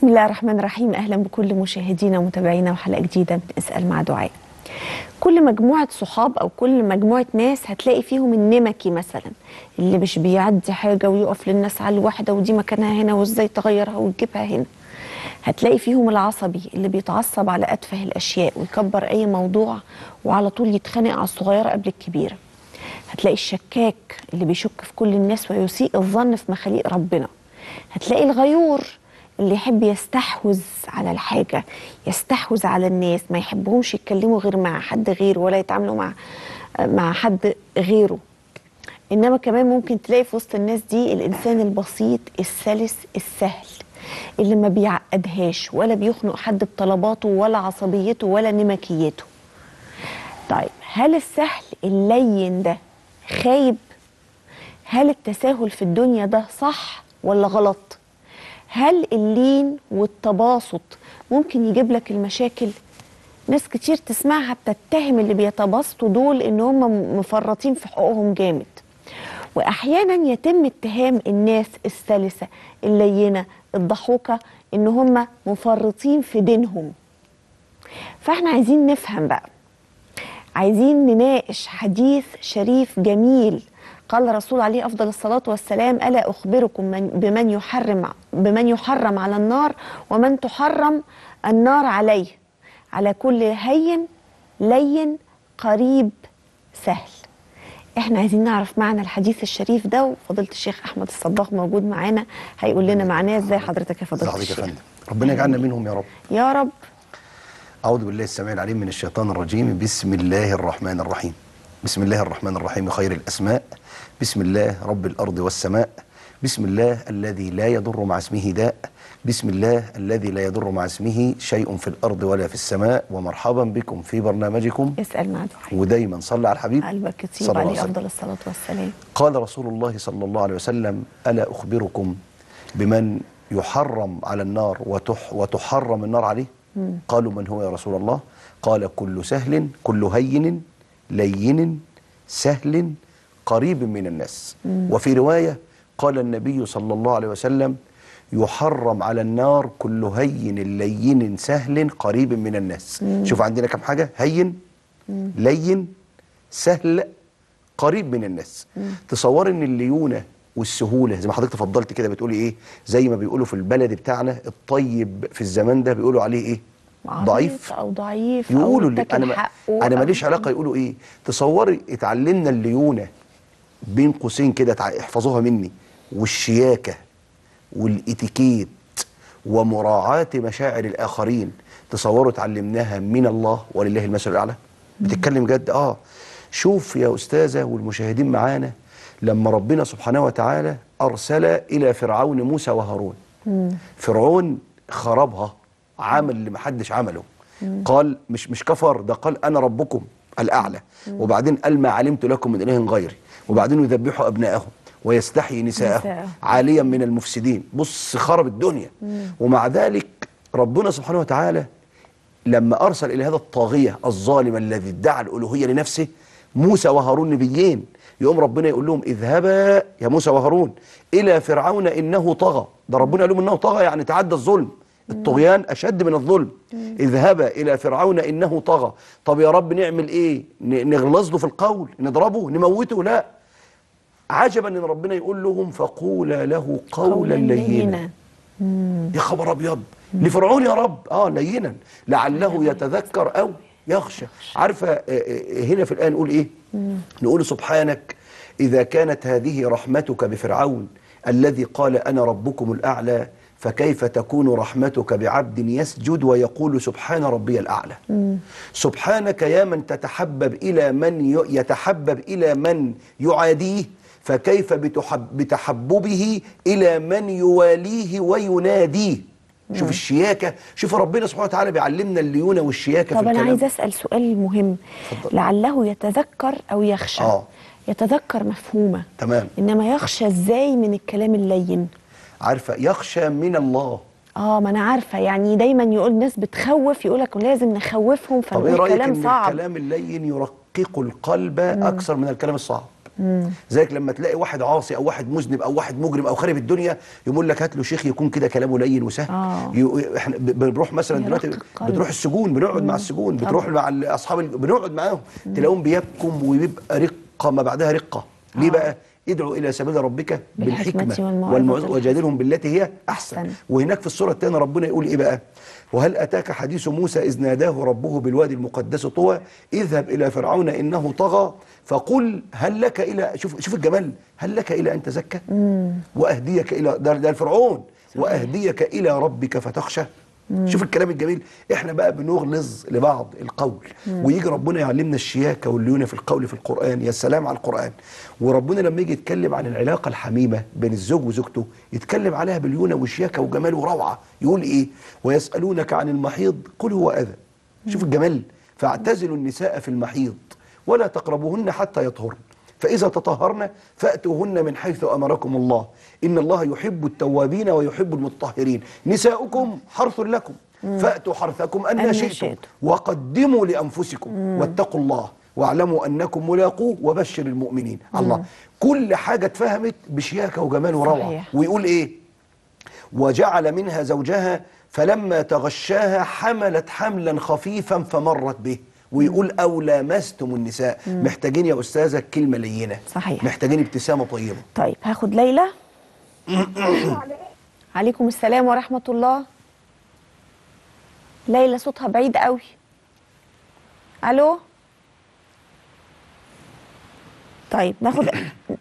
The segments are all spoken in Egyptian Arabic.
بسم الله الرحمن الرحيم اهلا بكل مشاهدينا ومتابعينا وحلقه جديده من اسال مع دعاء كل مجموعه صحاب او كل مجموعه ناس هتلاقي فيهم النمكي مثلا اللي مش بيعدي حاجه ويقف للناس على الواحده ودي مكانها هنا وازاي تغيرها وتجيبها هنا هتلاقي فيهم العصبي اللي بيتعصب على اتفه الاشياء ويكبر اي موضوع وعلى طول يتخانق على الصغيره قبل الكبيره هتلاقي الشكاك اللي بيشك في كل الناس ويسيء الظن في مخاليق ربنا هتلاقي الغيور اللي يحب يستحوذ على الحاجة يستحوذ على الناس ما يحبهمش يتكلموا غير مع حد غيره ولا يتعاملوا مع مع حد غيره إنما كمان ممكن تلاقي في وسط الناس دي الإنسان البسيط السلس السهل اللي ما بيعقدهاش ولا بيخنق حد بطلباته ولا عصبيته ولا نمكيته طيب هل السهل اللين ده خايب هل التساهل في الدنيا ده صح ولا غلط هل اللين والتباسط ممكن يجيب لك المشاكل ناس كتير تسمعها بتتهم اللي بيتباسطوا دول ان هم مفرطين في حقوقهم جامد واحيانا يتم اتهام الناس السلسه اللينه الضحوكه ان هم مفرطين في دينهم فاحنا عايزين نفهم بقى عايزين نناقش حديث شريف جميل قال الرسول عليه افضل الصلاه والسلام الا اخبركم من بمن يحرم بمن يحرم على النار ومن تحرم النار عليه على كل هين لين قريب سهل احنا عايزين نعرف معنى الحديث الشريف ده وفضيله الشيخ احمد الصداق موجود معانا هيقول لنا معناه ازاي حضرتك يا فضيله حضرتك يا الشيخ فندم ربنا يجعلنا منهم يا رب يا رب أعوذ بالله السميع العليم من الشيطان الرجيم بسم الله الرحمن الرحيم بسم الله الرحمن الرحيم خير الأسماء بسم الله رب الأرض والسماء بسم الله الذي لا يضر مع اسمه داء بسم الله الذي لا يضر مع اسمه شيء في الأرض ولا في السماء ومرحبا بكم في برنامجكم اسال مع دعاء ودايما صلى على الحبيب قلبك صلى يطيب الله عليه عليه وسلم. افضل الصلاه والسلام قال رسول الله صلى الله عليه وسلم ألا أخبركم بمن يحرم على النار وتح وتحرم النار عليه قالوا من هو يا رسول الله قال كل سهل كل هين لين سهل قريب من الناس وفي رواية قال النبي صلى الله عليه وسلم يحرم على النار كل هين لين سهل قريب من الناس شوف عندنا كم حاجة هين لين سهل قريب من الناس تصور ان الليونه والسهوله زي ما حضرتك تفضلت كده بتقولي ايه زي ما بيقولوا في البلد بتاعنا الطيب في الزمان ده بيقولوا عليه ايه ضعيف او ضعيف يقولوا او اللي اتاكل انا ما حقه انا أو- ماليش علاقه يقولوا ايه تصوري اتعلمنا الليونه بين قوسين كده تع- احفظوها مني والشياكه والاتيكيت ومراعاه مشاعر الاخرين تصوروا اتعلمناها من الله ولله المثل الاعلى بتتكلم جد اه شوف يا استاذه والمشاهدين معانا لما ربنا سبحانه وتعالى ارسل الى فرعون موسى وهارون فرعون خربها عمل اللي محدش عمله قال مش مش كفر ده قال انا ربكم الاعلى وبعدين قال ما علمت لكم من اله غيري وبعدين يذبحوا ابنائهم ويستحيي نساءهم نساءهم. عاليا من المفسدين بص خرب الدنيا ومع ذلك ربنا سبحانه وتعالى لما ارسل الى هذا الطاغيه الظالم الذي ادعى الالوهيه لنفسه موسى وهارون نبيين يقوم ربنا يقول لهم اذهبا يا موسى وهارون الى فرعون انه طغى ده ربنا قال لهم انه طغى يعني تعدى الظلم الطغيان اشد من الظلم اذهبا الى فرعون انه طغى طب يا رب نعمل ايه ن- نغلظ له في القول نضربه نموته لا عجبا ان ربنا يقول لهم فقولا له قولا لينا يا خبر ابيض لفرعون يا رب اه لينا لعله يتذكر او يخشى عارفه آه، آه، هنا في الان نقول ايه نقول سبحانك اذا كانت هذه رحمتك بفرعون الذي قال انا ربكم الاعلى فكيف تكون رحمتك بعبد يسجد ويقول سبحان ربي الاعلى سبحانك يا من تتحبب الى من ي- يتحبب الى من يعاديه فكيف بتحب بتحببه الى من يواليه ويناديه شوف الشياكه شوف ربنا سبحانه وتعالى بيعلمنا الليونه والشياكه طب في انا الكلام عايزه اسال سؤال مهم اتفضل. لعله يتذكر او يخشى آه. يتذكر مفهومه تمام انما يخشى ازاي من الكلام اللين عارفه يخشى من الله اه ما انا عارفه يعني دايما يقول ناس بتخوف يقولك لازم نخوفهم طب ايه فنقول رايك كلام ان صعب الكلام اللين يرقق القلب اكثر من الكلام الصعب زيك لما تلاقي واحد عاصي او واحد مذنب او واحد مجرم او خارب الدنيا يقول لك هات له شيخ يكون كده كلامه لين وسهل آه. ي- احنا ب- بنروح مثلا يرق دلوقتي القلب. بتروح السجون بنقعد مع السجون بتروح مع ال- اصحاب ال- بنقعد معاهم تلاقيهم بيبكم وبيبقى رقه ما بعدها رقه ليه بقى ادعو الى سبيل ربك بالحكمة بالحكمه والموعظة والموعظه الحسنة. وجادلهم بالتي هي احسن أحسن. وهناك في السوره الثانيه ربنا يقول ايه بقى وهل اتاك حديث موسى اذ ناداه ربه بالوادي المقدس طوى اذهب الى فرعون انه طغى فقل هل لك الى شوف شوف الجمال هل لك الى ان تزكى واهديك الى ده, ده الفرعون واهديك الى ربك فتخشى شوف الكلام الجميل احنا بقى بنغلظ لبعض القول ويجي ربنا يعلمنا الشياكه والليونه في القول في القران يا سلام على القران وربنا لما يجي يتكلم عن العلاقه الحميمه بين الزوج وزوجته يتكلم عليها بالليونه وشياكه وجمال وروعه يقول ايه ويسالونك عن المحيض قل هو اذى شوف الجمال فاعتزلوا النساء في المحيض ولا تقربوهن حتى يطهرن فإذا تطهرن فأتوهن من حيث أمركم الله إن الله يحب التوابين ويحب المطهرين نساؤكم حرث لكم فأتوا حرثكم أن أن شئتم شئتم. وقدموا لأنفسكم واتقوا الله واعلموا أنكم ملاقوه وبشر المؤمنين الله كل حاجة اتفهمت بشياكة وجمال وروعة صحيح. ويقول إيه وجعل منها زوجها فلما تغشاها حملت حملا خفيفا فمرت به ويقول أو لامستم النساء محتاجين يا أستاذة كلمة لينة صحيح. محتاجين ابتسامة طيبة طيب هاخد ليلى عليكم السلام ورحمة الله ليلى صوتها بعيد قوي الو طيب ناخد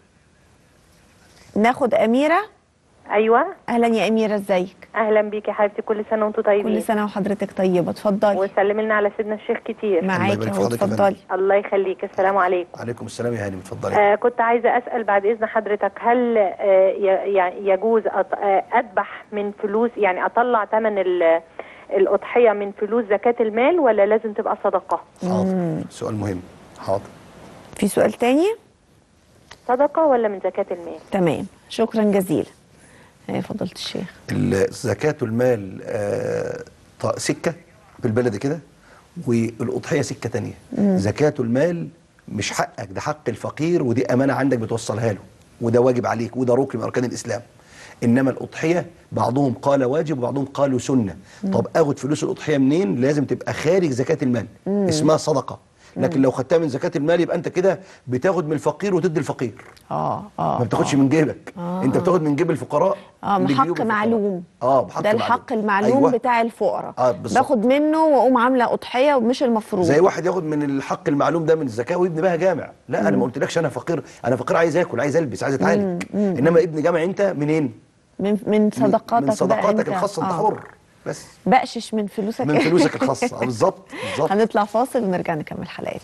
ناخد أميرة ايوه أهلا يا أميرة ازيك اهلا بيكي يا حبيبتي كل سنه وانتم طيبين كل سنة وحضرتك طيبة اتفضلي وسلمي لنا على سيدنا الشيخ كتير معاكي يبارك في اهو حضرتك يا اتفضلي الله يخليك السلام عليكم عليكم السلام يا هانم اتفضلي آه كنت عايزه اسال بعد اذن حضرتك هل آه ي- يعني يجوز أط- آه اذبح من فلوس يعني اطلع ثمن ال- الاضحيه من فلوس زكاه المال ولا لازم تبقى صدقه حاضر سؤال مهم حاضر في سؤال تاني صدقه ولا من زكاه المال تمام شكرا جزيلا يا فضيلة الشيخ ال- زكاة المال آه، ط- سكة بالبلد كده والأضحية سكة تانية زكاة المال مش حقك ده حق الفقير ودي أمانة عندك بتوصلها له وده واجب عليك وده ركن من أركان الإسلام إنما الأضحية بعضهم قال واجب وبعضهم قالوا سنة طب أخد فلوس الأضحية منين لازم تبقى خارج زكاة المال اسمها صدقة لكن لو خدتها من زكاة المال يبقى أنت كده بتاخد من الفقير وتدي الفقير اه اه ما بتاخدش من جيبك آه. انت بتاخد من جيب الفقراء اه لجيوب بحق الفقراء. معلوم اه بحق ده الحق المعلوم أيوة. بتاع الفقراء آه، بالظبط. باخد منه واقوم عامله اضحيه ومش المفروض زي واحد ياخد من الحق المعلوم ده من الزكاه ويبني بها جامع لا انا ما قلتلكش انا فقير انا فقير عايز اكل عايز البس عايز اتعالج انما ابني جامع انت منين من من صدقاتك من بقى صدقاتك انت الخاصه انت آه. حر بس بقشش من فلوسك من فلوسك الخاصه آه، بالظبط بالظبط هنطلع فاصل ونرجع نكمل حلقتنا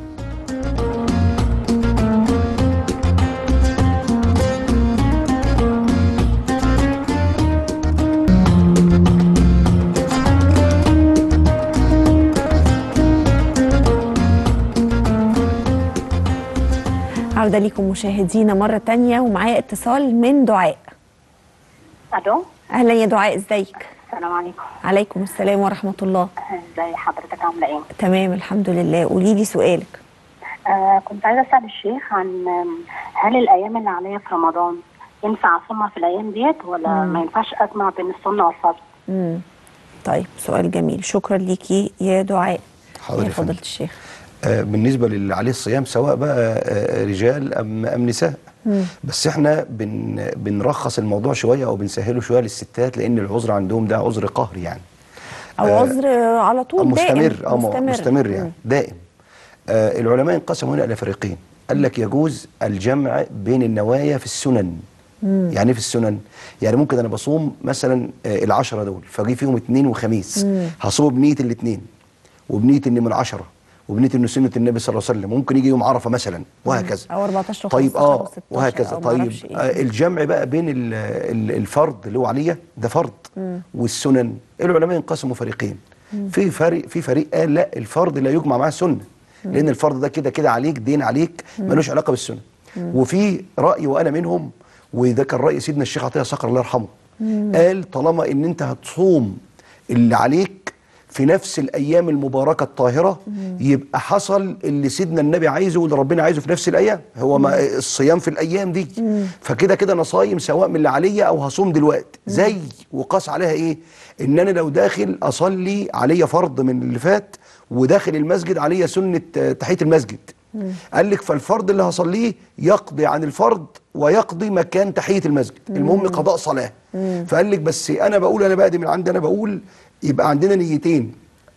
عودة لكم مشاهدينا مرة تانية ومعايا اتصال من دعاء الو أهلا يا دعاء ازيك السلام عليكم عليكم السلام ورحمة الله ازي حضرتك عامله ايه تمام الحمد لله قولي لي سؤالك آه كنت عايزه اسال الشيخ عن آم، هل الايام اللي عليا في رمضان ينفع اصومها في الايام ديت ولا ما ينفعش اجمع بين السنه والفرض مم. طيب سؤال جميل شكرا ليكي يا دعاء حاضر يا يا فندم. فضيلة الشيخ آه، بالنسبه للي عليه الصيام سواء بقى آه، رجال ام ام نساء بس احنا بن بنرخص الموضوع شويه او بنسهله شويه للستات لان العذر عندهم ده عذر قهري يعني او آه، عذر على طول دائم مستمر اه مستمر, مستمر يعني دائم آه العلماء انقسموا هنا الى فريقين قال لك يجوز الجمع بين النوايا في السنن يعني ايه في السنن يعني ممكن انا بصوم مثلا آه العشرة دول فاجي فيهم اثنين وخميس هصوم بنيه الاثنين وبنيه اني من عشرة وبنيه انه سنه النبي صلى الله عليه وسلم ممكن يجي يوم عرفه مثلا وهكذا أو 14 طيب و15 اه و16 وهكذا أو طيب معرفش إيه. آه الجمع بقى بين ال- ال- الفرض اللي هو عليا ده فرض والسنن العلماء انقسموا فريقين في فريق في فريق قال لا الفرض لا يجمع معاه السنه لان الفرض ده كده كده عليك دين عليك ملوش علاقه بالسنه وفي راي وانا منهم وده كان راي سيدنا الشيخ عطيه صقر الله يرحمه قال طالما ان انت هتصوم اللي عليك في نفس الايام المباركه الطاهره يبقى حصل اللي سيدنا النبي عايزه واللي ربنا عايزه في نفس الايام هو ما الصيام في الايام دي فكده كده انا صايم سواء من اللي عليا او هصوم دلوقتي زي وقاس عليها ايه ان انا لو داخل اصلي عليا فرض من اللي فات وداخل المسجد عليا سنه آه، تحيه المسجد قال لك فالفرض اللي هصليه يقضي عن الفرض ويقضي مكان تحيه المسجد المهم قضاء صلاه فقال لك بس انا بقول انا بقى دي من عندي انا بقول يبقى عندنا نيتين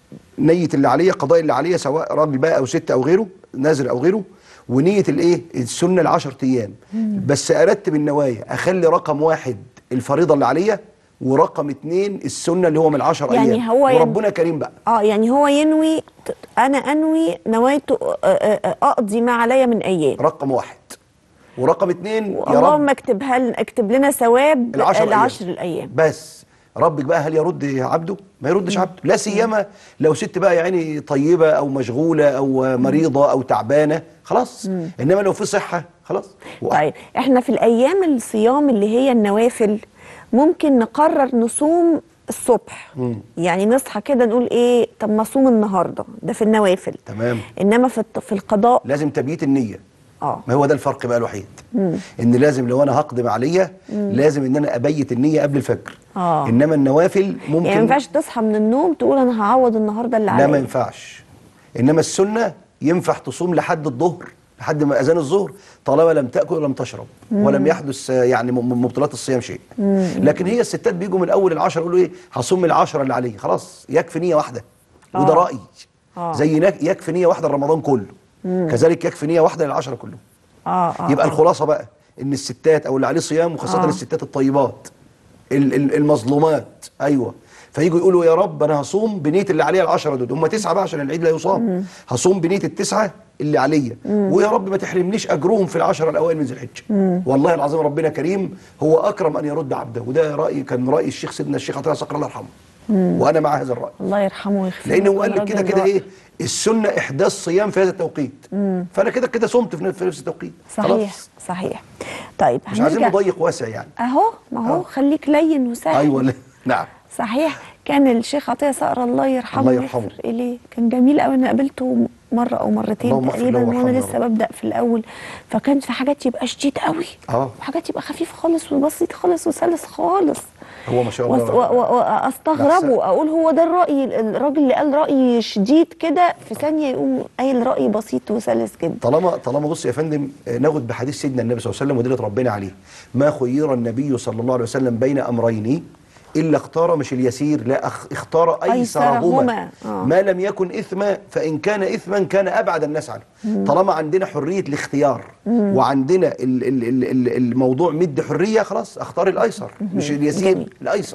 نية اللي عليا قضاء اللي عليا سواء راجل بقى او ست او غيره نازل او غيره ونية الايه السنة العشر ايام بس ارتب النوايا اخلي رقم واحد الفريضة اللي عليا ورقم اتنين السنة اللي هو من العشر يعني ايام هو ين- وربنا كريم بقى اه يعني هو ينوي ت- انا انوي نويت آه، آه، اقضي ما عليا من ايام رقم واحد ورقم اتنين يا اللهم رب اكتبها لنا اكتب لنا ثواب العشر العشر أيام. الايام بس ربك بقى هل يرد عبده ما يردش عبده لا سيما لو ست بقى يعني طيبة او مشغولة او مريضة او تعبانة خلاص انما لو في صحة خلاص طيب احنا في الايام الصيام اللي هي النوافل ممكن نقرر نصوم الصبح يعني نصحى كده نقول ايه طب ما اصوم النهارده ده في النوافل تمام انما في الط- في القضاء لازم تبييت النية اه ما هو ده الفرق بقى الوحيد ان لازم لو انا هقدم عليا لازم ان انا ابيت النية قبل الفجر آه. انما النوافل ممكن يعني ما ينفعش تصحى من النوم تقول انا هعوض النهارده اللي لا ما عليا ينفعش انما السنه ينفع تصوم لحد الظهر لحد ما اذان الظهر طالما لم تاكل ولم تشرب ولم يحدث آه، يعني من من مبطلات الصيام شيء لكن هي الستات بيجوا من اول العشر يقولوا ايه هصوم العشره اللي عليه خلاص يكفي نيه واحده وده آه. رايي آه. زي نك- يكفي نيه واحده لرمضان كله كذلك يكفي نيه واحده للعشره كلهم اه اه يبقى آه. الخلاصه بقى ان الستات او اللي عليه صيام وخاصه آه. الستات الطيبات ال- ال- المظلومات ايوه فيجوا يقولوا يا رب انا هصوم بنيه اللي عليا العشره دول هم تسعه بقى عشان العيد لا يصام هصوم بنيه التسعه اللي عليا ويا رب ما تحرمنيش اجرهم في العشره الاوائل من ذي الحجه والله العظيم ربنا كريم هو اكرم ان يرد عبده وده راي كان راي الشيخ سيدنا الشيخ عطيه صقر الله يرحمه وانا مع هذا الراي الله يرحمه ويغفر لان له، هو قال لك كان كده راجل كده رائع. ايه السنه احداث صيام في هذا التوقيت فانا كده كده صمت في نفس- في نفس التوقيت صحيح خلاص. صحيح طيب مش عايزين هنرجع نضيق واسع يعني اهو ما هو آه. خليك لين وسهل ايوه لا. نعم صحيح كان الشيخ عطيه صقر الله يرحمه الله ويغفر يرحمه. اليه كان جميل قوي انا قابلته مره او مرتين اللهم اغفر تقريبا له وانا وارحمه يا لسه رب. ببدا في الاول فكان في حاجات يبقى شديد قوي اه وحاجات يبقى خفيف خالص وبسيط خالص وسلس خالص هو ما شاء وأس- الله و- و- واستغربه اقول هو ده الراي الراجل اللي قال راي شديد كده في ثانيه يقوم قايل راي بسيط وسلس جدا طالما طالما بص يا فندم آه، ناخد بحديث سيدنا النبي صلى الله عليه وسلم ودلت ربنا عليه ما خير النبي صلى الله عليه وسلم بين امرين الا اختار مش اليسير لا أخ اختار ايسرهما أيسرهما. آه. ما لم يكن اثما فان كان اثما كان ابعد الناس عنه طالما عندنا حريه الاختيار وعندنا ال ال ال ال الموضوع مد حريه خلاص اختار الايسر مش اليسير جميل. الايسر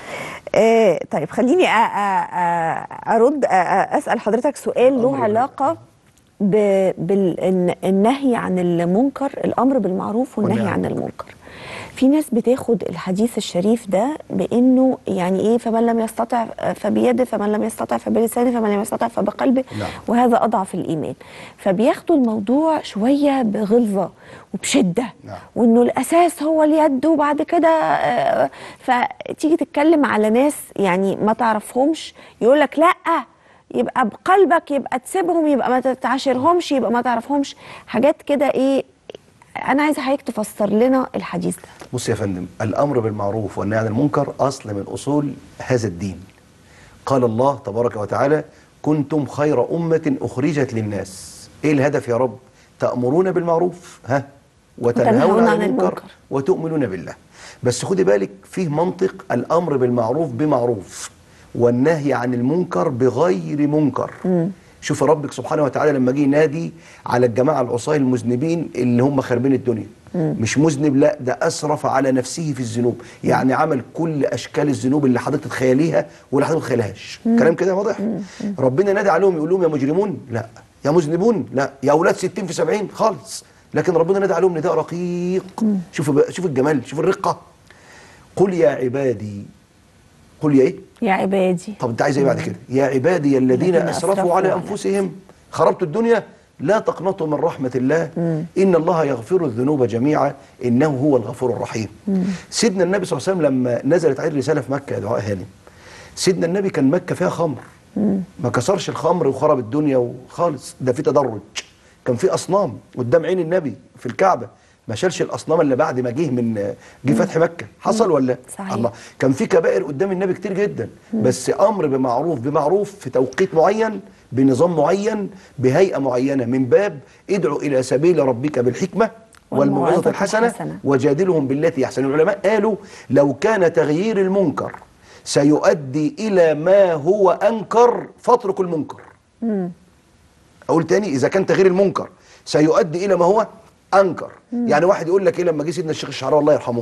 آه طيب خليني أ- أ- أ- ارد أ- أ- اسال حضرتك سؤال له أمر علاقه بالنهي عن المنكر الامر بالمعروف والنهي والنهي عن عن المنكر في ناس بتاخد الحديث الشريف ده بانه يعني ايه فمن لم يستطع فبيده فمن لم يستطع فبلسانه فمن لم يستطع فبقلبه نعم. وهذا اضعف الايمان فبياخدوا الموضوع شويه بغلظه وبشده نعم. وانه الاساس هو اليد وبعد كده آه، فتيجي تتكلم على ناس يعني ما تعرفهمش يقول لك لا يبقى بقلبك يبقى تسيبهم يبقى ما تعاشرهمش يبقى ما تعرفهمش حاجات كده ايه انا عايزه حضرتك تفسر لنا الحديث ده بص يا فندم الامر بالمعروف والنهي عن المنكر اصل من اصول هذا الدين قال الله تبارك وتعالى كنتم خير امه اخرجت للناس ايه الهدف يا رب تامرون بالمعروف ها وتنهون عن المنكر وتؤمنون بالله بس خدي بالك فيه منطق الامر بالمعروف بمعروف والنهي عن المنكر بغير منكر شوف ربك سبحانه وتعالى لما جه ينادي على الجماعه العصاه المذنبين اللي هم خاربين الدنيا مش مذنب لا ده اسرف على نفسه في الذنوب يعني عمل كل اشكال الذنوب اللي حضرتك تتخيليها واللي حضرتك ما تتخيلهاش كلام كده واضح ربنا نادى عليهم يقول لهم يا مجرمون لا يا مذنبون لا يا اولاد 60 في 70 خالص لكن ربنا نادى عليهم نداء رقيق شوفوا بقى- شوفوا الجمال شوفوا الرقه قل يا عبادي قل يا ايه يا عبادي طب انت عايز ايه بعد كده يا عبادي الذين الذين اسرفوا أسرفوا على على انفسهم خربتوا الدنيا لا تقنطوا من رحمه الله ان الله يغفر الذنوب جميعا انه هو الغفور الرحيم سيدنا النبي صلى الله عليه وسلم لما نزلت عليه الرساله في مكه يا دعاء هانم سيدنا النبي كان مكه فيها خمر ما كسرش الخمر وخرب الدنيا وخالص ده في تدرج كان في اصنام قدام عين النبي في الكعبه ما شالش الاصنام اللي بعد ما جه من جه فتح مكه حصل ولا صحيح. الله كان في كبائر قدام النبي كتير جدا بس امر بمعروف بمعروف في توقيت معين بنظام معين بهيئه معينه من باب ادعو الى سبيل ربك بالحكمه والموعظة والموعظه الحسنه الحسنة. وجادلهم بالتي احسن العلماء قالوا لو كان تغيير المنكر سيؤدي الى ما هو انكر فاترك المنكر اقول تاني اذا كان تغيير المنكر سيؤدي الى ما هو انكر يعني واحد يقول لك ايه لما جه سيدنا الشيخ الشعراوي الله يرحمه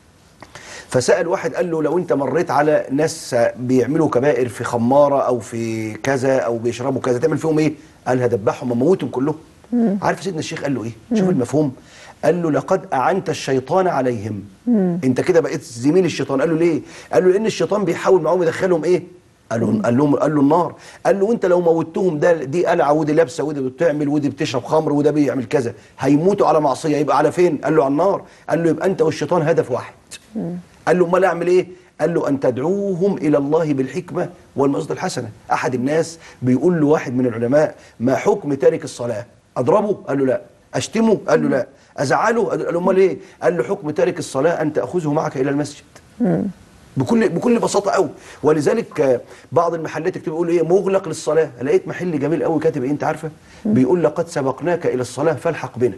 فسال واحد قال له لو انت مريت على ناس بيعملوا كبائر في خماره او في كذا او بيشربوا كذا تعمل فيهم ايه قال هدبحهم وموتهم كلهم عارف سيدنا الشيخ قال له ايه شوف المفهوم قال له لقد اعنت الشيطان عليهم انت كده بقيت زميل الشيطان قال له ليه قال له لان الشيطان بيحاول معاهم يدخلهم ايه قال له قال لهم قال له النار قال له انت لو موتهم ده دي قلعه ودي لابسه ودي بتعمل ودي بتشرب خمر وده بيعمل كذا هيموتوا على معصيه يبقى على فين قال له على النار قال له يبقى انت والشيطان هدف واحد قال له امال اعمل ايه قال له ان تدعوهم الى الله بالحكمه والموعظه الحسنه احد الناس بيقول له واحد من العلماء ما حكم تارك الصلاه اضربه قال له لا اشتمه قال له لا ازعله قال له امال ايه قال له حكم تارك الصلاه ان تاخذه معك الى المسجد بكل بكل بساطه قوي ولذلك آه، بعض المحلات يكتب يقول ايه مغلق للصلاه لقيت محل جميل قوي كاتب ايه انت عارفه بيقول لقد سبقناك الى الصلاه فالحق بنا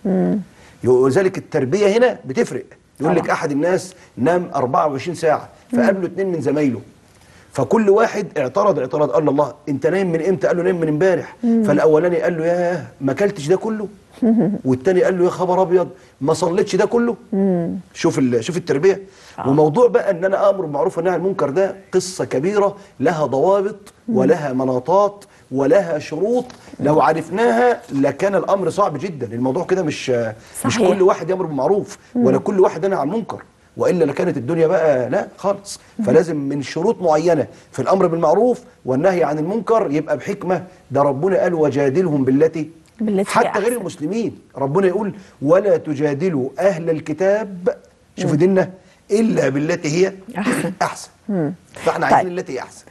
ولذلك التربيه هنا بتفرق يقول لك احد الناس نام 24 ساعه فقابله اتنين من زمايله فكل واحد اعترض اعتراض قال له الله انت نايم من امتى قال له نايم من امبارح فالاولاني قال له ياه ما اكلتش ده كله والتاني قال له يا خبر ابيض ما صليتش ده كله شوف ال- شوف التربيه وموضوع بقى ان انا امر بالمعروف والنهي عن المنكر ده قصه كبيره لها ضوابط ولها مناطات ولها شروط لو عرفناها لكان الامر صعب جدا الموضوع كده مش مش صحيح. كل واحد يامر بالمعروف ولا كل واحد ينهى عن المنكر والا لكانت الدنيا بقى لا خالص فلازم من شروط معينه في الامر بالمعروف والنهي عن المنكر يبقى بحكمه ده ربنا قال وجادلهم بالتي بالتي حتى أحسن. غير المسلمين ربنا يقول ولا تجادلوا اهل الكتاب شوف ديننا الا بالتي هي أحسن. احسن فاحنا طيب. عايزين التي هي احسن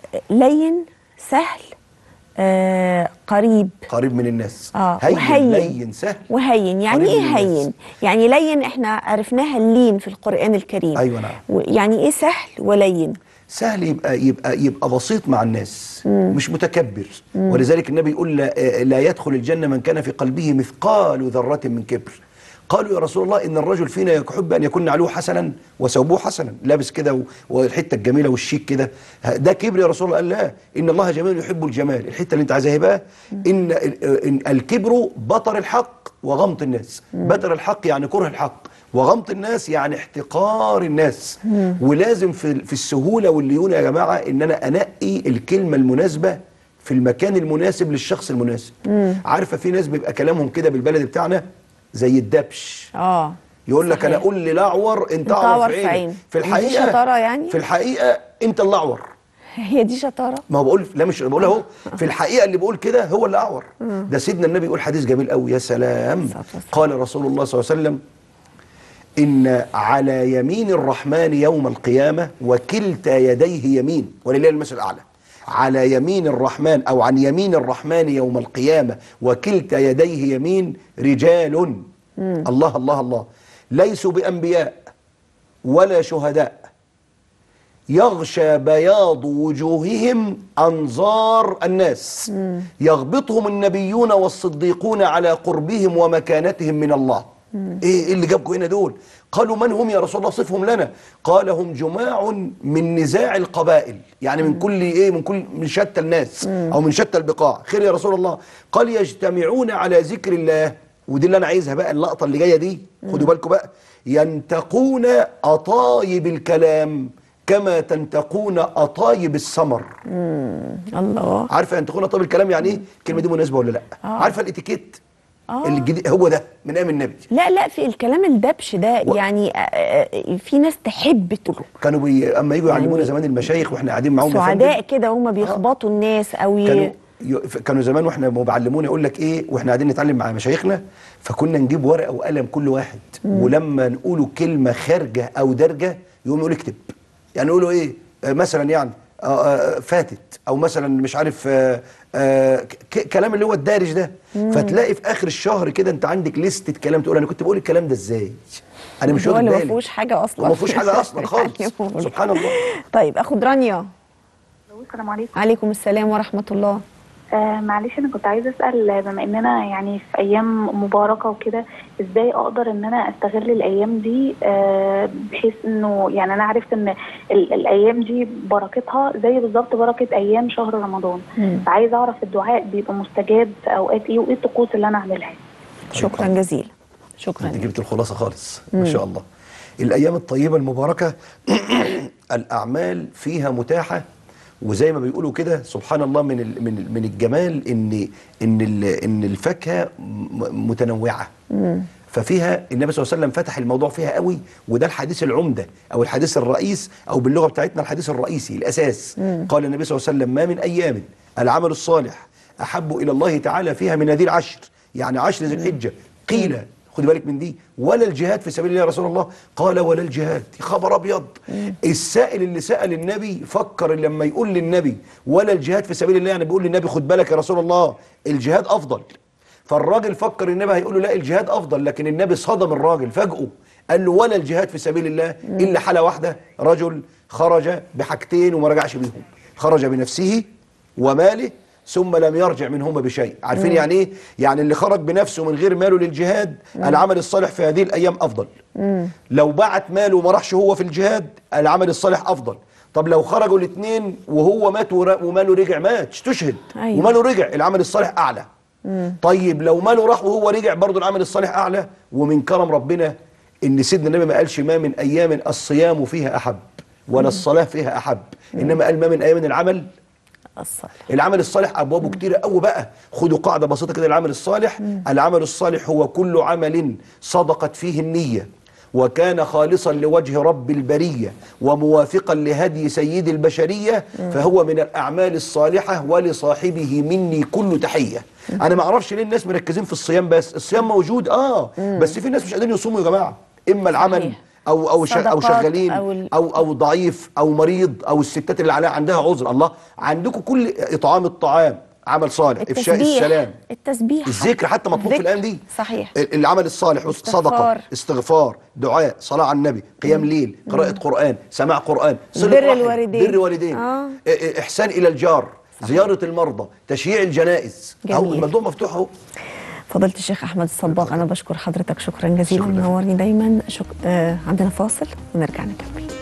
لين سهل آه قريب قريب من الناس اه هين وهين لين سهل وهين يعني قريب ايه من الناس. هين يعني لين احنا عرفناها اللين في القرآن الكريم أيوة نعم. و- يعني ايه سهل ولين سهل يبقى يبقى يبقى بسيط مع الناس مش متكبر ولذلك النبي يقول لا, لا يدخل الجنه من كان في قلبه مثقال ذره من كبر قالوا يا رسول الله ان الرجل فينا يحب ان يكون نعله حسنا وثوبه حسنا لابس كده و- والحته الجميله والشيك كده ه- ده كبر يا رسول الله قال لا ان الله جميل يحب الجمال الحته اللي انت عايزها بقى ان ال- إن الكبر بطر الحق وغمط الناس بطر الحق يعني كره الحق وغمط الناس يعني احتقار الناس ولازم في في السهوله والليونه يا جماعه ان انا انقي الكلمه المناسبه في المكان المناسب للشخص المناسب عارفه في ناس بيبقى كلامهم كده بالبلد بتاعنا زي الدبش اه يقول لك صحيح. انا قول لي الاعور انت أنت اعور أعور في في عيني عيني. في دي الحقيقه شطارة يعني؟ في الحقيقه انت الاعور هي دي شطارة ما هو بقول لا مش بقول اهو في الحقيقه اللي بقول كده هو اللي اعور ده سيدنا النبي يقول حديث جميل قوي يا سلام الصلاة والسلام. قال رسول الله صلى الله عليه وسلم ان على يمين الرحمن يوم القيامه وكلتا يديه يمين ولله المثل الاعلى على يمين الرحمن او عن يمين الرحمن يوم القيامه وكلتا يديه يمين رجال الله الله الله ليسوا بانبياء ولا شهداء يغشى بياض وجوههم أنظار الناس يغبطهم النبيون والصديقون على قربهم ومكانتهم من الله ايه إيه اللي جابكم هنا دول قالوا من هم يا رسول الله صفهم لنا قال هم جماع من نزاع القبائل يعني من كل ايه من كل من شتى الناس او من شتى البقاع خير يا رسول الله قال يجتمعون على ذكر الله ودي اللي انا عايزها بقى اللقطه اللي جايه دي خدوا بالكم بقى ينتقون اطايب الكلام كما تنتقون اطايب السمر الله عارفه ينتقون اطايب الكلام يعني ايه الكلمه دي مناسبه ولا لا آه. عارفه الاتيكيت آه. الجديد هو ده من ايام النبي لا لا في الكلام الدبش ده و- يعني آه، آه، في ناس تحب تقول كانوا بي... اما يجوا يعلمونا يعني زمان المشايخ واحنا قاعدين معاهم يا سعداء فندم، كده هم بيخبطوا الناس او ي... كانوا ي- ف- كانوا زمان واحنا بيعلمونا يقول لك ايه واحنا قاعدين نتعلم مع مشايخنا فكنا نجيب ورقه وقلم كل واحد ولما نقولوا كلمه خارجه او دارجه يقوم يقول اكتب يعني يقولوا ايه آه، مثلا يعني آه، آه، فاتت او مثلا مش عارف آه، آه، ك- كلام اللي هو الدارج ده فتلاقي في اخر الشهر كده انت عندك لستة كلام تقول انا كنت بقول الكلام ده ازاي انا مش هو واخد اللي ما بالي فيهوش حاجه اصلا ما فيهوش حاجه اصلا خالص يعني هو- سبحان الله طيب اخد رانيا السلام عليكم عليكم السلام ورحمه الله آه معلش انا كنت عايزه اسال بما اننا يعني في ايام مباركه وكده ازاي اقدر ان انا استغل الايام دي آه بحيث انه يعني انا عرفت ان ال الايام دي بركتها زي بالظبط بركه ايام شهر رمضان مم. فعايزه اعرف الدعاء بيبقى مستجاب في اوقات ايه وايه الطقوس اللي انا اعملها شكرا جزيلا شكرا انت جبت الخلاصه خالص ما شاء الله الايام الطيبه المباركه الاعمال فيها متاحه وزي ما بيقولوا كده سبحان الله من ال- من ال- من الجمال ان ان ال- ان الفاكهه م- متنوعه ففيها النبي صلى الله عليه وسلم فتح الموضوع فيها قوي وده الحديث العمده او الحديث الرئيس او باللغه بتاعتنا الحديث الرئيسي الاساس قال النبي صلى الله عليه وسلم ما من ايام العمل الصالح احب الى الله تعالى فيها من هذه العشر يعني عشر ذي الحجه قيل خد بالك من دي ولا الجهاد في سبيل الله يا رسول الله قال ولا الجهاد يا خبر ابيض السائل اللي سال النبي فكر لما يقول للنبي ولا الجهاد في سبيل الله يعني بيقول للنبي خد بالك يا رسول الله الجهاد افضل فالراجل فكر النبي هيقول له لا الجهاد افضل لكن النبي صدم الراجل فاجئه قال له ولا الجهاد في سبيل الله الا حاله واحده رجل خرج بحاجتين وما رجعش بيهم خرج بنفسه وماله ثم لم يرجع منهما بشيء عارفين يعني ايه يعني اللي خرج بنفسه من غير ماله للجهاد العمل الصالح في هذه الايام افضل لو بعت ماله وما راحش هو في الجهاد العمل الصالح افضل طب لو خرجوا الاثنين وهو مات ور- وماله رجع مات استشهد أيوة. وماله رجع العمل الصالح اعلى طيب لو ماله راح وهو رجع برضه العمل الصالح اعلى ومن كرم ربنا ان سيدنا النبي ما قالش ما من ايام الصيام فيها احب ولا الصلاه فيها احب انما قال ما من ايام العمل الصالح العمل الصالح ابوابه كتيره قوي بقى خدوا قاعده بسيطه كده العمل الصالح العمل الصالح هو كل عمل صدقت فيه النيه وكان خالصا لوجه رب البريه وموافقا لهدي سيد البشريه فهو من الاعمال الصالحه ولصاحبه مني كل تحيه انا ما اعرفش ليه الناس مركزين في الصيام بس الصيام موجود اه بس في ناس مش قادرين يصوموا يا جماعه اما العمل صحيح. او او شا او صدقات شغالين أو ال- او او ضعيف او مريض او الستات اللي عليها عندها عذر الله عندكم كل اطعام الطعام عمل صالح افشاء التسبيح السلام التسبيح الذكر حتى مطلوب في الذكر. الايام دي صحيح ال- العمل الصالح استغفار. صدقه استغفار دعاء صلاه على النبي قيام ليل قراءه قران سماع قران صلة بر رحم، الوالدين. بر والدين آه. إ- إ- احسان الى الجار زياره المرضى تشييع الجنائز اهو جميل. الموضوع مفتوح اهو فضيلة الشيخ أحمد الصباغ أنا بشكر حضرتك شكرا جزيلا شكراً. منورني دايما شك... آه عندنا فاصل ونرجع نكمل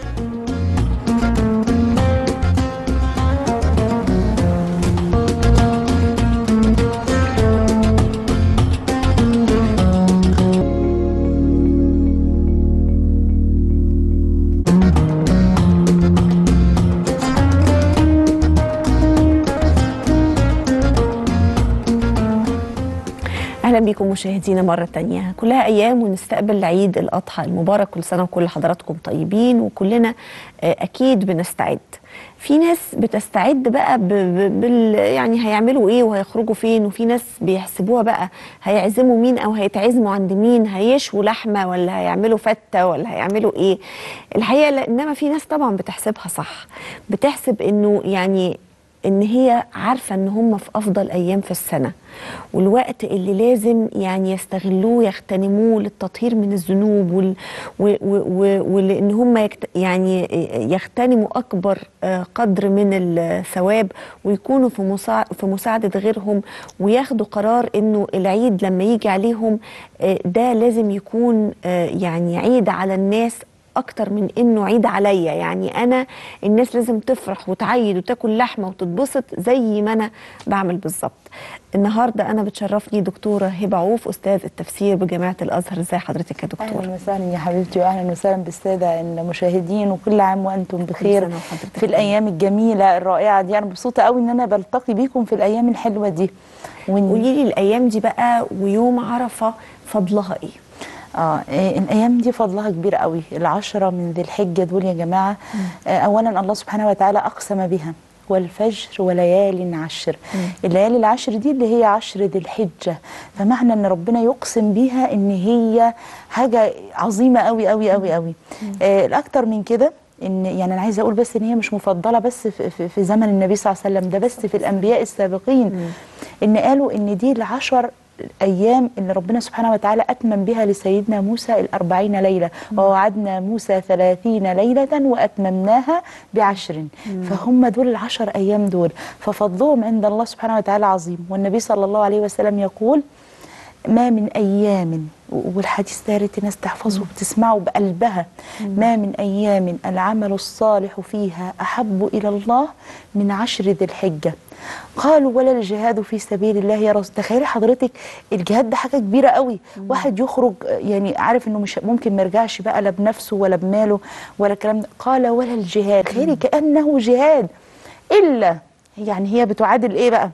اهلا بكم مشاهدينا مره تانية كلها ايام ونستقبل عيد الاضحى المبارك كل سنه وكل حضراتكم طيبين وكلنا آه، اكيد بنستعد في ناس بتستعد بقى ب... ب... بال... يعني هيعملوا ايه وهيخرجوا فين وفي ناس بيحسبوها بقى هيعزموا مين او هيتعزموا عند مين هيشوا لحمه ولا هيعملوا فته ولا هيعملوا ايه الحقيقه لا انما في ناس طبعا بتحسبها صح بتحسب انه يعني ان هي عارفه ان هم في افضل ايام في السنه والوقت اللي لازم يعني يستغلوه يغتنموه للتطهير من الذنوب وال و و و ولان هم يكت يعني يغتنموا اكبر آه، قدر من الثواب ويكونوا في مساع في مساعده غيرهم وياخدوا قرار انه العيد لما يجي عليهم آه، ده لازم يكون آه، يعني عيد على الناس اكتر من انه عيد عليا يعني انا الناس لازم تفرح وتعيد وتاكل لحمه وتتبسط زي ما انا بعمل بالظبط النهارده انا بتشرفني دكتوره هبه عوف استاذ التفسير بجامعه الازهر ازي حضرتك يا دكتوره اهلا وسهلا يا حبيبتي واهلا وسهلا بالساده المشاهدين وكل عام وانتم بخير سنة وحضرتك في الايام الجميله الرائعه دي انا مبسوطه قوي ان انا بلتقي بيكم في الايام الحلوه دي وإن- قولي لي الايام دي بقى ويوم عرفه فضلها ايه اه إيه، الايام دي فضلها كبير قوي العشرة من ذي الحجه دول يا جماعه آه اولا الله سبحانه وتعالى اقسم بها والفجر وليال عشر الليالي العشر دي اللي هي عشر ذي الحجه فمعنى ان ربنا يقسم بيها ان هي حاجه عظيمه قوي قوي قوي قوي آه الاكتر من كده ان يعني انا عايزه اقول بس ان هي مش مفضله بس في, في, في زمن النبي صلى الله عليه وسلم ده بس في الانبياء السابقين ان قالوا ان دي العشر الايام اللي ربنا سبحانه وتعالى اتمم بها لسيدنا موسى الأربعين ليله ووعدنا موسى ثلاثين ليله واتممناها بعشر فهم دول العشر ايام دول ففضلهم عند الله سبحانه وتعالى عظيم والنبي صلى الله عليه وسلم يقول ما من أيام والحديث ده يا ريت الناس تحفظه وتسمعه بقلبها ما من أيام العمل الصالح فيها أحب إلى الله من عشر ذي الحجة قالوا ولا الجهاد في سبيل الله يا رسول تخيلي حضرتك الجهاد ده حاجة كبيرة قوي واحد يخرج يعني عارف انه مش ممكن ما يرجعش بقى لا بنفسه ولا بماله ولا الكلام ده قال ولا الجهاد تخيلي كأنه جهاد إلا يعني هي بتعادل ايه بقى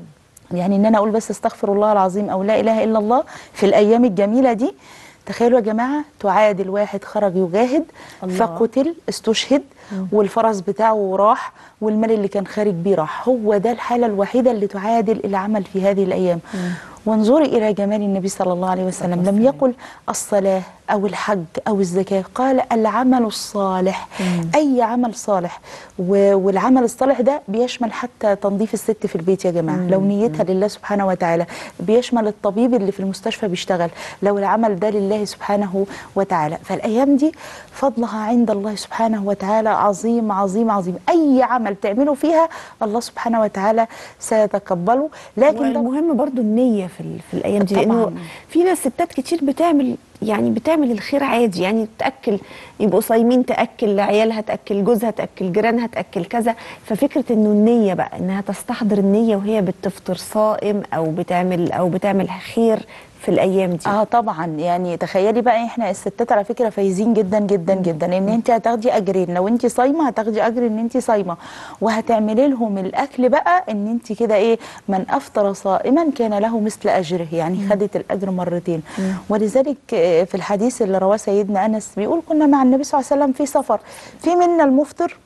يعني ان انا اقول بس استغفر الله العظيم او لا اله الا الله في الايام الجميله دي تخيلوا يا جماعه تعادل واحد خرج يجاهد الله. فقتل استشهد والفرس بتاعه راح والمال اللي كان خارج بيه راح هو ده الحاله الوحيده اللي تعادل العمل في هذه الايام وانظري الى جمال النبي صلى الله عليه وسلم لم يقل الصلاه او الحج او الزكاه قال العمل الصالح اي عمل صالح و- والعمل الصالح ده بيشمل حتى تنظيف الست في البيت يا جماعه لو نيتها لله سبحانه وتعالى بيشمل الطبيب اللي في المستشفى بيشتغل لو العمل ده لله سبحانه وتعالى فالايام دي فضلها عند الله سبحانه وتعالى عظيم عظيم عظيم اي عمل تعمله فيها الله سبحانه وتعالى سيتقبله لكن ده والمهم برضو النية في, ال- في الأيام دي لأنه طبعاً. في ناس ستات كتير بتعمل يعني بتعمل الخير عادي يعني تأكل يبقوا صايمين تأكل عيالها تأكل جوزها تأكل جيرانها تأكل كذا ففكرة إنه النية بقى إنها تستحضر النية وهي بتفطر صائم أو بتعمل أو بتعمل خير في الأيام دي اه طبعا يعني تخيلي بقى احنا الستات على فكره فايزين جدا جدا جدا ان انت هتاخدي اجرين لو انت صايمه هتاخدي اجر ان انت صايمه وهتعملي لهم الاكل بقى ان انت كده ايه من افطر صائما كان له مثل اجره يعني خدت الاجر مرتين ولذلك آه، في الحديث اللي رواه سيدنا انس بيقول كنا مع النبي صلى الله عليه وسلم في سفر في منا المفطر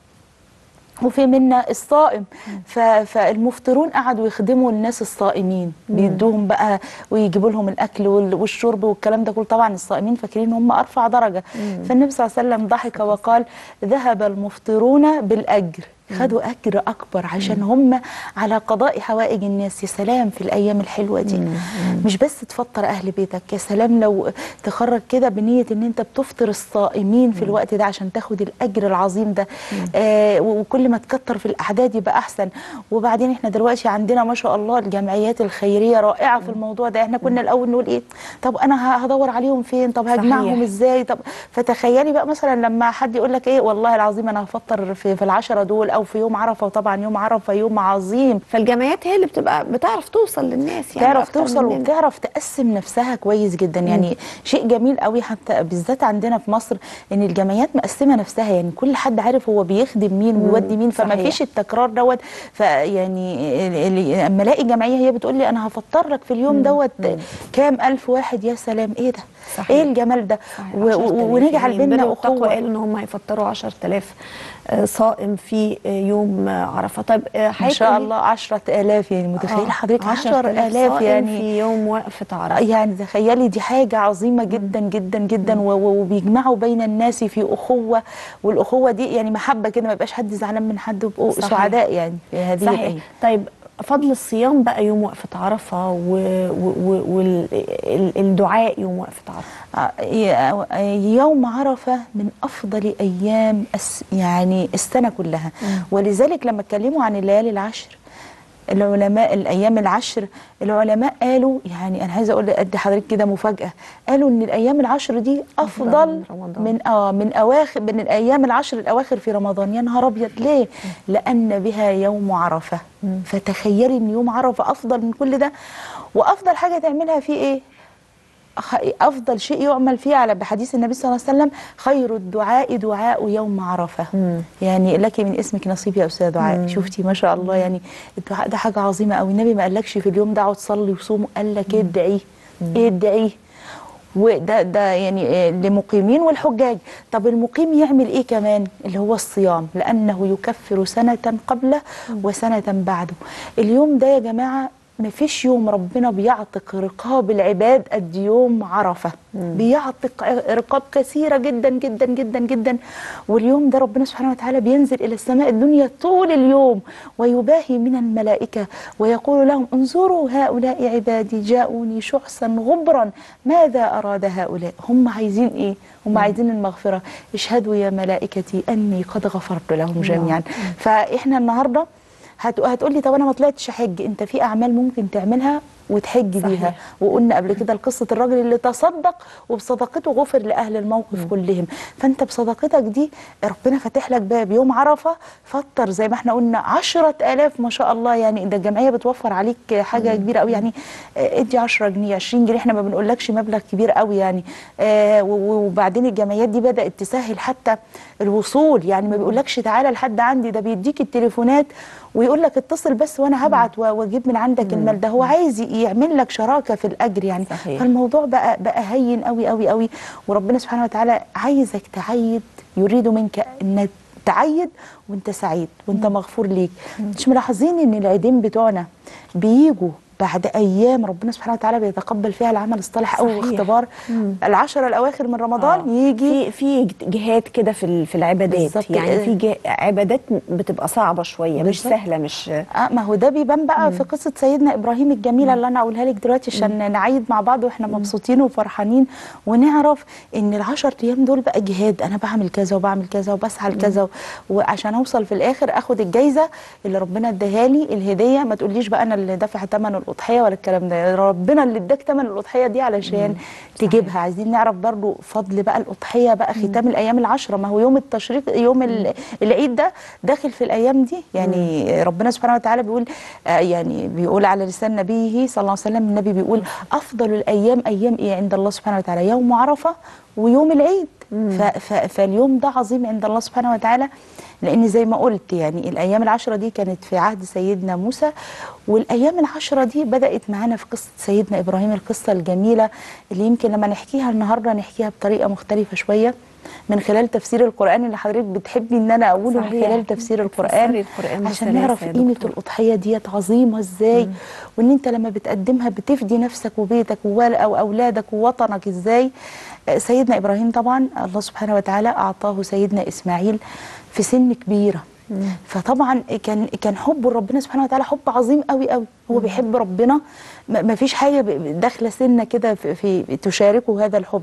وفي منا الصائم ف- فالمفطرون قعدوا يخدموا الناس الصائمين بيدوهم بقى ويجيبوا لهم الاكل وال- والشرب والكلام ده كله طبعا الصائمين فاكرين هم ارفع درجه فالنبي صلى الله عليه وسلم ضحك وقال ذهب المفطرون بالاجر خدوا اجر اكبر عشان هم على قضاء حوائج الناس يا سلام في الايام الحلوه دي مش بس تفطر اهل بيتك يا سلام لو تخرج كده بنيه ان انت بتفطر الصائمين في الوقت ده عشان تاخد الاجر العظيم ده آه و- وكل ما تكتر في الاعداد يبقى احسن وبعدين احنا دلوقتي عندنا ما شاء الله الجمعيات الخيريه رائعه في الموضوع ده احنا كنا الاول نقول ايه طب انا ه- هدور عليهم فين طب هجمعهم صحيح. ازاي طب فتخيلي بقى مثلا لما حد يقول لك ايه والله العظيم انا هفطر في, في العشرة دول او في يوم عرفه وطبعا يوم عرفه يوم عظيم فالجمعيات هي اللي بتبقى بتعرف توصل للناس يعني تعرف أكتر توصل مننا. وبتعرف تقسم نفسها كويس جدا يعني شيء جميل قوي حتى بالذات عندنا في مصر ان الجمعيات مقسمه نفسها يعني كل حد عارف هو بيخدم مين ويودي مين فما صحيح. فيش التكرار دوت فيعني ال- ال- اما الاقي جمعيه هي بتقول لي انا هفطر لك في اليوم دوت كام الف واحد يا سلام ايه ده صحيح. ايه الجمال ده صحيح، و- 10,000 و- ونجعل يعني بينا البر والتقوى اخوه قالوا ان هم هيفطروا 10000 آه، صائم في آه، يوم آه، عرفه طيب آه، ما حضرتك شاء قولي- الله عشرة آلاف يعني متخيلة آه، حضرتك 10,000 عشر آلاف صائم يعني في يوم وقفه عرفه يعني تخيلي دي حاجة عظيمة جدا جدا جدا و- و- وبيجمعوا بين الناس في أخوة والأخوة دي يعني محبة كده ما يبقاش حد زعلان من حد ويبقوا صحيح. سعداء يعني في هذه صحيح الأيام طيب فضل الصيام بقى يوم وقفه عرفه والدعاء يوم وقفه عرفه آه، ي- يوم عرفة من أفضل أيام الس- يعني السنة كلها ولذلك لما اتكلموا عن الليالي العشر العلماء الأيام العشر العلماء قالوا يعني أنا عايزة أقول أدي حضرتك كده مفاجأة قالوا إن الأيام العشر دي أفضل أفضل من رمضان. من آه من أواخر من الأيام العشر الأواخر في رمضان يا نهار أبيض ليه؟ لأن بها يوم عرفة فتخيلي إن يوم عرفة أفضل من كل ده وأفضل حاجة تعملها فيه إيه؟ خ- افضل شيء يعمل فيه على بحديث النبي صلى الله عليه وسلم خير الدعاء دعاء يوم عرفه يعني لك من اسمك نصيب يا استاذ دعاء شفتي ما شاء الله يعني الدعاء ده حاجه عظيمه قوي النبي ما قالكش في اليوم ده اقعد صلي وصوم قال لك ادعي ادعي وده ده يعني آه، لمقيمين والحجاج طب المقيم يعمل ايه كمان اللي هو الصيام لانه يكفر سنه قبله وسنه بعده اليوم ده يا جماعه مفيش يوم ربنا بيعتق رقاب العباد قد يوم عرفة بيعتق رقاب كثيرة جدا جدا جدا جدا واليوم ده ربنا سبحانه وتعالى بينزل إلى السماء الدنيا طول اليوم ويباهي من الملائكة ويقول لهم انظروا هؤلاء عبادي جاءوني شخصا غبرا ماذا أراد هؤلاء هم عايزين إيه هم عايزين المغفرة اشهدوا يا ملائكتي أني قد غفرت لهم جميعا فإحنا النهاردة هت... هتقول لي طب انا ما طلعتش احج انت في اعمال ممكن تعملها وتحج صحيح. بيها وقلنا قبل كده قصه الراجل اللي تصدق وبصدقته غفر لاهل الموقف كلهم فانت بصدقتك دي ربنا فاتح لك باب يوم عرفه فطر زي ما احنا قلنا عشرة آلاف ما شاء الله يعني ده الجمعيه بتوفر عليك حاجه كبيره قوي يعني آه، ادي 10 جنيه 20 جنيه احنا ما بنقولكش مبلغ كبير قوي يعني آه، و- وبعدين الجمعيات دي بدات تسهل حتى الوصول يعني ما بيقولكش تعالى لحد عندي ده بيديك التليفونات ويقول لك اتصل بس وانا هبعت و- واجيب من عندك المال ده هو عايز ي- يعمل لك شراكه في الاجر يعني صحيح. فالموضوع بقى بقى هين قوي قوي قوي وربنا سبحانه وتعالى عايزك تعيد يريد منك ان تعيد وانت سعيد وانت مغفور ليك مش ملاحظين ان العيدين بتوعنا بيجوا بعد ايام ربنا سبحانه وتعالى بيتقبل فيها العمل الصالح او صحيح. اختبار العشرة الاواخر من رمضان آه. يجي في في جهات كده في ال- في العبادات بالظبط. يعني في جه- عبادات بتبقى صعبه شويه مش بالظبط. سهله مش اه ما هو ده بيبان بقى في قصه سيدنا ابراهيم الجميله اللي انا اقولها لك دلوقتي عشان نعيد مع بعض واحنا مبسوطين وفرحانين ونعرف ان العشر ايام دول بقى جهاد انا بعمل كذا وبعمل كذا وبسعى لكذا و- وعشان اوصل في الاخر اخد الجايزه اللي ربنا اداها لي الهديه ما تقوليش بقى انا اللي دافع ثمن الاضحيه ولا الكلام ده ربنا اللي اداك ثمن الاضحيه دي علشان تجيبها عايزين نعرف برضو فضل بقى الاضحيه بقى ختام الايام العشره ما هو يوم التشريق يوم ال- العيد ده داخل في الايام دي يعني ربنا سبحانه وتعالى بيقول آه يعني بيقول على لسان نبيه صلى الله عليه وسلم النبي بيقول افضل الايام ايام ايه عند الله سبحانه وتعالى يوم عرفه ويوم العيد ف ف فاليوم ده عظيم عند الله سبحانه وتعالى لان زي ما قلت يعني الايام العشره دي كانت في عهد سيدنا موسى والايام العشره دي بدات معانا في قصه سيدنا ابراهيم القصه الجميله اللي يمكن لما نحكيها النهارده نحكيها بطريقه مختلفه شويه من خلال تفسير القران اللي حضرتك بتحبي ان انا اقوله من صحيح. خلال تفسير تفسري القران القرآن عشان بسلاسة نعرف يا قيمه دكتور. الاضحيه ديت عظيمه ازاي وان انت لما بتقدمها بتفدي نفسك وبيتك ووال- او اولادك ووطنك ازاي آه، سيدنا ابراهيم طبعا الله سبحانه وتعالى اعطاه سيدنا اسماعيل في سن كبيره فطبعا كان كان حبه لربنا سبحانه وتعالى حب عظيم قوي قوي هو بيحب ربنا ما ما فيش حاجه ب- داخله سنه كده في, في تشاركه هذا الحب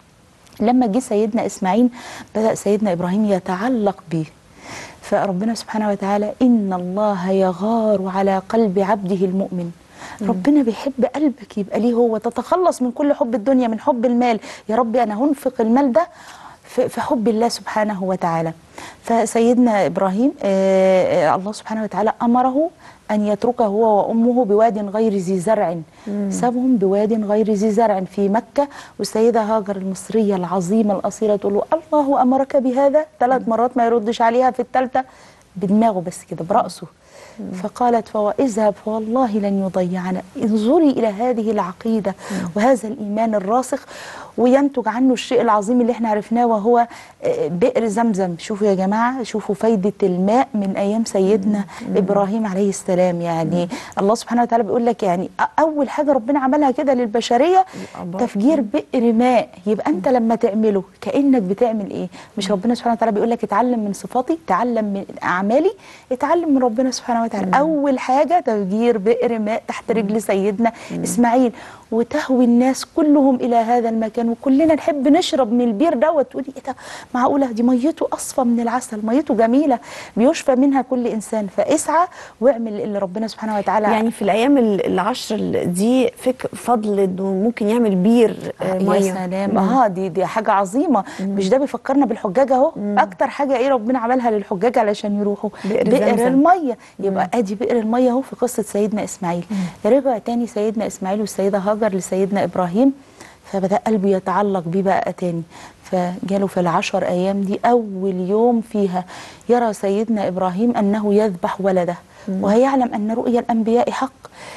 لما جه سيدنا اسماعيل بدا سيدنا ابراهيم يتعلق به فربنا سبحانه وتعالى ان الله يغار على قلب عبده المؤمن ربنا بيحب قلبك يبقى ليه هو تتخلص من كل حب الدنيا من حب المال يا ربي انا هنفق المال ده في في حب الله سبحانه وتعالى فسيدنا ابراهيم آه، آه، الله سبحانه وتعالى امره ان يتركه هو وامه بواد غير ذي زرع سابهم بواد غير ذي زرع في مكه والسيده هاجر المصريه العظيمه الاصيله تقول له الله امرك بهذا ثلاث مرات ما يردش عليها في الثالثه بدماغه بس كده براسه فقالت فهو اذهب فوالله لن يضيعنا انظري الى هذه العقيده وهذا الايمان الراسخ وينتج عنه الشيء العظيم اللي احنا عرفناه وهو آه، بئر زمزم شوفوا يا جماعه شوفوا فايده الماء من ايام سيدنا ابراهيم عليه السلام يعني الله سبحانه وتعالى بيقول لك يعني أ- اول حاجه ربنا عملها كده للبشريه الآبار. تفجير بئر ماء يبقى انت لما تعمله كانك بتعمل ايه مش ربنا سبحانه وتعالى بيقول لك اتعلم من صفاتي تعلم من اعمالي اتعلم من ربنا سبحانه وتعالى اول حاجه تفجير بئر ماء تحت رجل سيدنا اسماعيل وتهوي الناس كلهم الى هذا المكان وكلنا نحب نشرب من البير دوت تقولي ايه ده معقوله دي ميته اصفى من العسل ميته جميله بيشفى منها كل انسان فاسعى واعمل اللي ربنا سبحانه وتعالى يعني في الايام ال- العشر ال- دي فك فضل انه ممكن يعمل بير آه، ميه يا سلام اه دي دي حاجه عظيمه مش ده بيفكرنا بالحجاج اهو اكتر حاجه ايه ربنا عملها للحجاج علشان يروحوا بئر بئر زمزم. الميه يبقى ادي بئر الميه اهو في قصه سيدنا اسماعيل رجع تاني سيدنا اسماعيل والسيده هاجر لسيدنا ابراهيم فبدا قلبه يتعلق بيه بقى تاني فجاله في العشر ايام دي اول يوم فيها يرى سيدنا ابراهيم انه يذبح ولده وهيعلم ان رؤيا الانبياء حق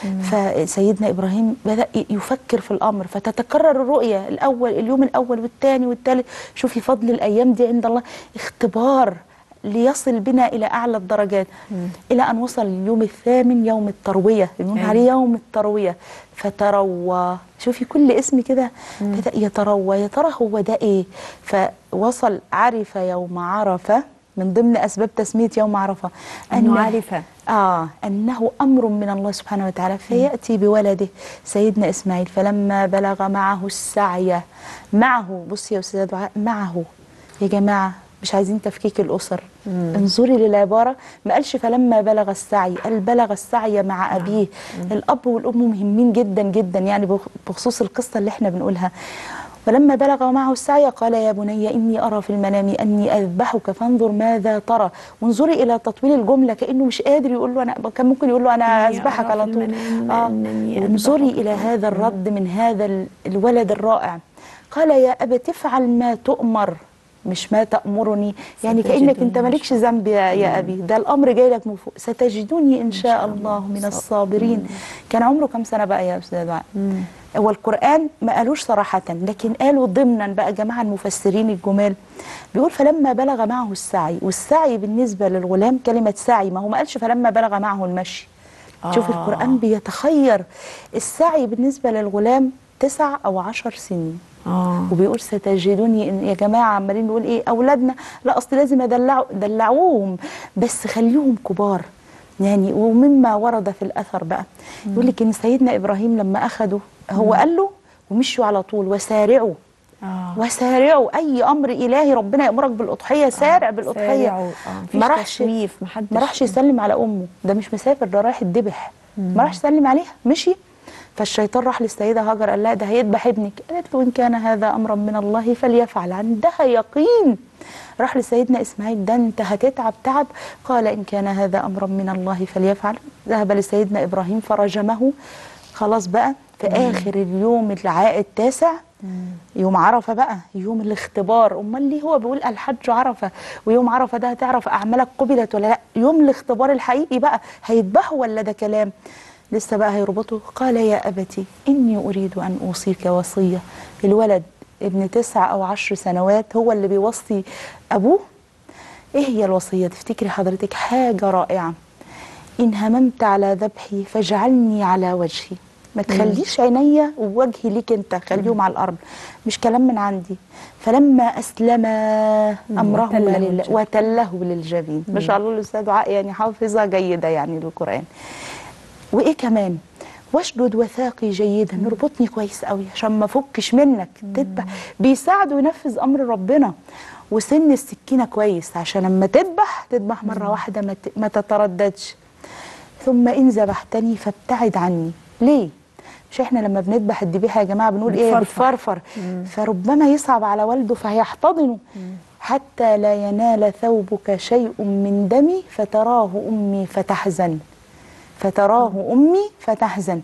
فسيدنا ابراهيم بدا ي- يفكر في الامر فتتكرر الرؤيا الاول اليوم الاول والثاني والثالث شوفي فضل الايام دي عند الله اختبار ليصل بنا إلى أعلى الدرجات إلى أن وصل اليوم الثامن يوم التروية يقولون أيوة. عليه يوم التروية فتروى شوفي كل اسم كده بدأ يتروى يا ترى هو ده إيه فوصل عرف يوم عرفة من ضمن أسباب تسمية يوم عرفة أنه أن- عرفة. آه أنه أمر من الله سبحانه وتعالى فيأتي بولده سيدنا إسماعيل فلما بلغ معه السعي معه بصي يا أستاذة دعاء معه يا جماعة مش عايزين تفكيك الأسر انظري للعبارة ما قالش فلما بلغ السعي قال بلغ السعي مع أبيه الأب والأم مهمين جدا جدا يعني بخ- بخصوص القصة اللي احنا بنقولها ولما بلغ معه السعي قال يا بني إني أرى في المنام أني أذبحك فانظر ماذا ترى وانظري إلى تطويل الجملة كأنه مش قادر يقول له أنا كان ممكن يقول له أنا إني أذبحك أرى على في طول المنام آه أنني وانظري أذبحك. إلى هذا الرد من هذا ال- الولد الرائع قال يا أبت افعل ما تؤمر مش ما تأمرني يعني كأنك ستجدني أنت مالكش ذنب يا, يا أبي ده الأمر جاي لك من فوق ستجدني إن شاء الله من الصابرين كان عمره كم سنة بقى يا أستاذ دعاء هو القرآن ما قالوش صراحة لكن قالوا ضمنا بقى جماعة المفسرين الجمال بيقول فلما بلغ معه السعي والسعي بالنسبة للغلام كلمة سعي ما هو ما قالش فلما بلغ معه المشي شوف آه. القرآن بيتخير السعي بالنسبة للغلام تسع أو عشر سنين آه وبيقول ستجدوني إن يا جماعه عمالين نقول ايه اولادنا لا اصل لازم ادلعوا دلعوهم بس خليهم كبار يعني ومما ورد في الاثر بقى يقول لك ان سيدنا ابراهيم لما اخده هو قال له ومشوا على طول وسارعوا آه وسارعوا اي امر الهي ربنا يامرك بالاضحيه سارع بالاضحيه سارعوا. آه. مفيش ما راحش تسويف، محدش- ما راحش يسلم على امه ده مش مسافر ده رايح الذبح ما راحش يسلم عليها مشي فالشيطان راح للسيده هاجر قال لها ده هيذبح ابنك قالت له ان كان هذا امرا من الله فليفعل عندها يقين راح لسيدنا اسماعيل ده انت هتتعب تعب قال ان كان هذا امرا من الله فليفعل ذهب لسيدنا ابراهيم فرجمه خلاص بقى في اخر اليوم العاء التاسع يوم عرفه بقى يوم الاختبار امال ليه هو بيقول الحج عرفه ويوم عرفه ده هتعرف اعمالك قبلت ولا لا يوم الاختبار الحقيقي بقى هيذبحوا ولا ده كلام لسه بقى هيربطه قال يا أبتي إني أريد أن أوصيك وصية الولد ابن تسع أو عشر سنوات هو اللي بيوصي أبوه إيه هي الوصية تفتكري حضرتك حاجة رائعة إن هممت على ذبحي فاجعلني على وجهي ما تخليش عينيا ووجهي ليك انت خليهم على الارض مش كلام من عندي فلما اسلم امرهما وتله لله للجبين. وتله للجبين ما شاء الله الاستاذ دعاء يعني حافظه جيده يعني للقران وايه كمان واشدد وثاقي جيدا نربطني كويس قوي عشان ما افكش منك تذبح بيساعده ينفذ امر ربنا وسن السكينه كويس عشان لما تذبح تذبح مره واحده ما ت- ما تترددش ثم ان ذبحتني فابتعد عني ليه مش احنا لما بنذبح الذبيحه يا جماعه بنقول ايه بتفرفر. بتفرفر فربما يصعب على والده فهيحتضنه حتى لا ينال ثوبك شيء من دمي فتراه امي فتحزن فتراه امي فتحزن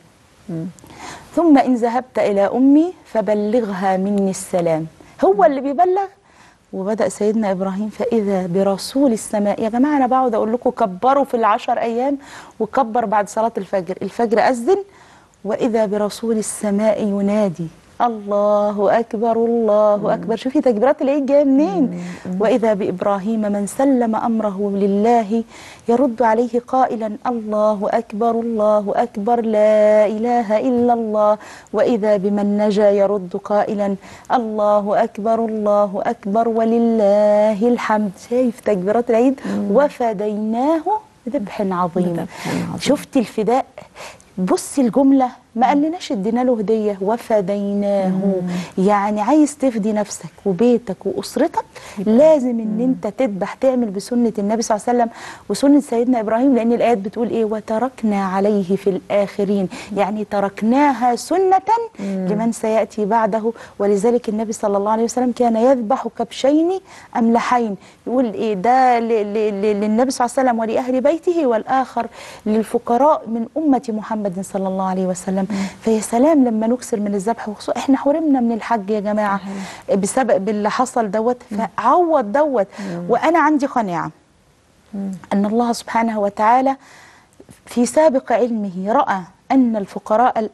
ثم ان ذهبت الى امي فبلغها مني السلام هو اللي بيبلغ وبدا سيدنا ابراهيم فاذا برسول السماء يا جماعه انا بقعد اقول لكم كبروا في العشر ايام وكبر بعد صلاه الفجر الفجر اذن واذا برسول السماء ينادي الله اكبر الله اكبر شوفي تكبيرات العيد جايه منين واذا بابراهيم من سلم امره لله يرد عليه قائلا الله اكبر الله اكبر لا اله الا الله واذا بمن نجا يرد قائلا الله اكبر الله اكبر ولله الحمد شايف تكبيرات العيد وفديناه بذبح عظيم بذبح عظيم. شفتي الفداء بصي الجملة ما قالناش ادينا له هدية وفديناه يعني عايز تفدي نفسك وبيتك وأسرتك لازم ان انت تذبح تعمل بسنة النبي صلى الله عليه وسلم وسنة سيدنا إبراهيم لأن الآيات بتقول ايه وتركنا عليه في الآخرين يعني تركناها سنة لمن سيأتي بعده ولذلك النبي صلى الله عليه وسلم كان يذبح كبشين أملحين يقول ايه ده ل- ل- ل- للنبي صلى الله عليه وسلم ولأهل بيته والآخر للفقراء من أمة محمد صلى الله عليه وسلم فيا سلام لما نكسر من الذبح وخصوصا احنا حرمنا من الحج يا جماعة بسبب اللي حصل دوت فعوض دوت وأنا عندي قناعة أن الله سبحانه وتعالى في سابق علمه رأى أن الفقراء الآن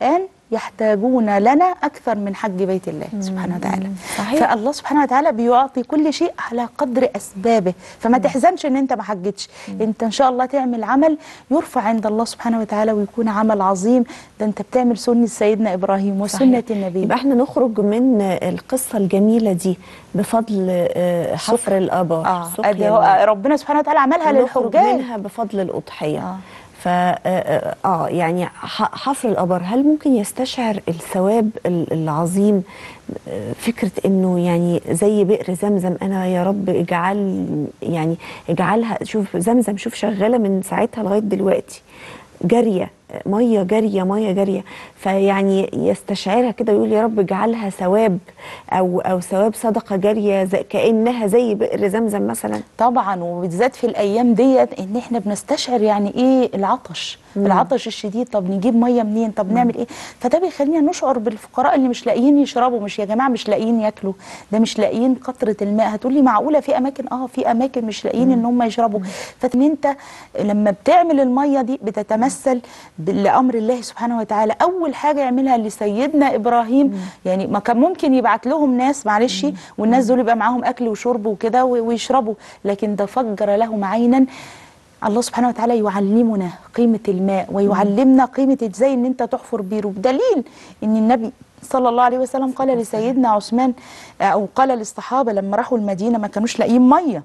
يحتاجون لنا اكثر من حج بيت الله سبحانه وتعالى صحيح. فالله سبحانه وتعالى بيعطي كل شيء على قدر اسبابه فما تحزنش ان انت ما حجتش انت ان شاء الله تعمل عمل يرفع عند الله سبحانه وتعالى ويكون عمل عظيم ده انت بتعمل سنه سيدنا ابراهيم وسنه النبي يبقى احنا نخرج من القصه الجميله دي بفضل آه، حفر الابار اه سقيا أدي هو الماء. ربنا سبحانه وتعالى عملها نخرج للحجاج منها بفضل الاضحيه آه. ف آه، اه يعني ح- حفر الابار هل ممكن يستشعر الثواب ال- العظيم آه، فكره انه يعني زي بئر زمزم انا يا رب اجعل يعني اجعلها شوف زمزم شوف شغاله من ساعتها لغايه دلوقتي جاريه ميه جاريه ميه جاريه فيعني يستشعرها كده ويقول يا رب اجعلها ثواب او او ثواب صدقه جاريه زي كانها زي بئر زمزم مثلا طبعا وبالذات في الايام ديت ان احنا بنستشعر يعني ايه العطش العطش الشديد طب نجيب ميه منين طب نعمل ايه فده بيخلينا نشعر بالفقراء اللي مش لاقيين يشربوا مش يا جماعه مش لاقيين ياكلوا ده مش لاقيين قطره الماء هتقولي معقوله في اماكن اه في اماكن مش لاقيين ان هم يشربوا فان انت لما بتعمل الميه دي بتتمثل ب- لامر الله سبحانه وتعالى اول حاجه يعملها لسيدنا ابراهيم يعني ما كان ممكن يبعت لهم ناس معلش والناس دول يبقى معاهم اكل وشرب وكده و- ويشربوا لكن ده فجر لهم عينا الله سبحانه وتعالى يعلمنا قيمة الماء ويعلمنا قيمة ازاي ان انت تحفر بير بدليل ان النبي صلى الله عليه وسلم قال لسيدنا عثمان او قال للصحابة لما راحوا المدينة ما كانوش لاقيين مية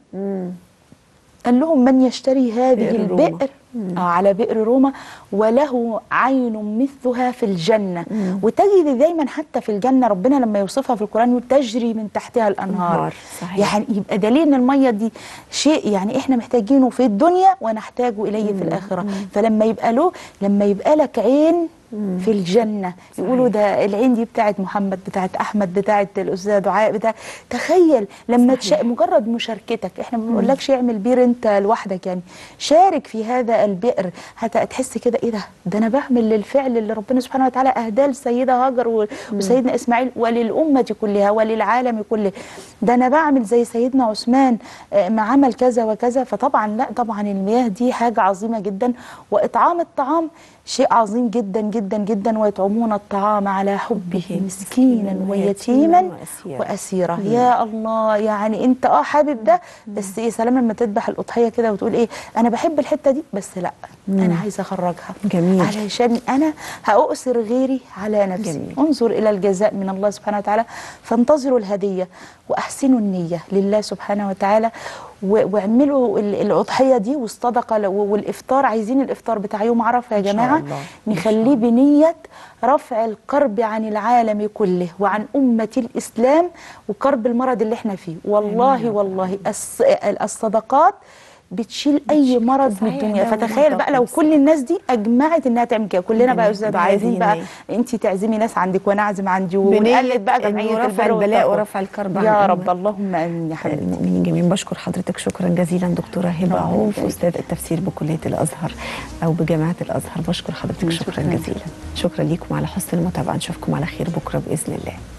قال لهم من يشتري هذه بئر روما. البئر آه على بئر روما وله عين مثلها في الجنة وتجد دايما حتى في الجنة ربنا لما يوصفها في القرآن يقول تجري من تحتها الأنهار أنهار، صحيح. يعني يبقى دليل ان المية دي شيء يعني احنا محتاجينه في الدنيا ونحتاجه إليه في الآخرة فلما يبقى له لما يبقى لك عين في الجنة يقولوا ده العين دي بتاعت محمد بتاعت أحمد بتاعت الأستاذ دعاء بتاع تخيل لما تشا... مجرد مشاركتك احنا ما بنقولكش اعمل بير انت لوحدك يعني شارك في هذا البئر حتى تحس كده ايه ده ده انا بعمل للفعل اللي ربنا سبحانه وتعالى اهداه لسيدة هاجر و... وسيدنا اسماعيل وللأمة كلها وللعالم كله ده انا بعمل زي سيدنا عثمان آه، ما عمل كذا وكذا فطبعا لا طبعا المياه دي حاجة عظيمة جدا وإطعام الطعام شيء عظيم جدا جدا جدا ويطعمون الطعام على حبه مسكينا ويتيما وأسيرا. واسيرا يا الله يعني انت اه حابب ده بس ايه سلام لما تذبح الاضحيه كده وتقول ايه انا بحب الحته دي بس لا انا عايزه اخرجها جميل. علشان انا هاؤثر غيري على نفسي جميل. انظر الى الجزاء من الله سبحانه وتعالى فانتظروا الهديه واحسنوا النيه لله سبحانه وتعالى و- واعملوا ال- الاضحيه دي والصدقه لو- والافطار عايزين الافطار بتاع يوم عرفه يا إن شاء جماعه الله. إن شاء نخليه بنيه رفع الكرب عن العالم كله وعن امه الاسلام وكرب المرض اللي احنا فيه والله والله الص- الصدقات بتشيل اي مرض من صحيح، الدنيا ده فتخيل مرض بقى لو نفسي. كل الناس دي اجمعت انها تعمل كده كلنا بقى يا استاذ ده عايزين بقى عايزين انت تعزمي ناس عندك وانا اعزم عندي بنية ونقلد بقى إنه جمعيه رفع البر البلاء والتقوى. ورفع الكرب عن يا الأمة. رب اللهم امين يا حبيبتي المؤمنين جميعا بشكر حضرتك شكرا جزيلا دكتوره هبه الله عوف يبارك. استاذ التفسير بكليه الازهر او بجامعه الازهر بشكر حضرتك شكرا شكراً. جزيلا شكرا ليكم على حسن المتابعه نشوفكم على خير بكره باذن الله